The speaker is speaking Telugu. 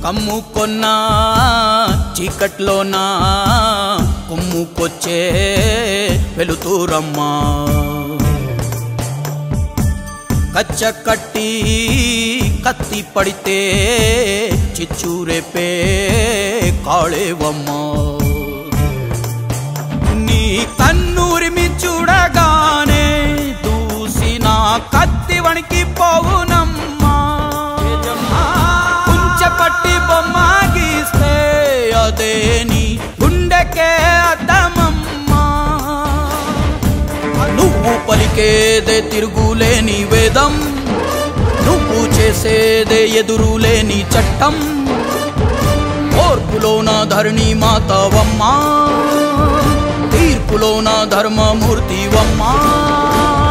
కమ్ముకొన్నా చీకట్లోనా కొమ్ముకొచ్చే వెలుతూరమ్మా కచ్చ కట్టి కత్తి పడితే చిచ్చూరేపే కాళేవమ్మా నీ కన్నూరిమి చూడగానే దూసిన కత్తి వణికి పోవునమ్మా కుంచెపట్టి బొమ్మ గీస్తే అదే నీ గుండెకే అద్దమమ్మా నువ్వు పలికేదే తిరుగులేని వేదం నువ్వు చేసేదే ఎదురులేని చట్టం ఓర్పులోన ధరణి మాతవమ్మా తీర్పులోన ధర్మమూర్తివమ్మా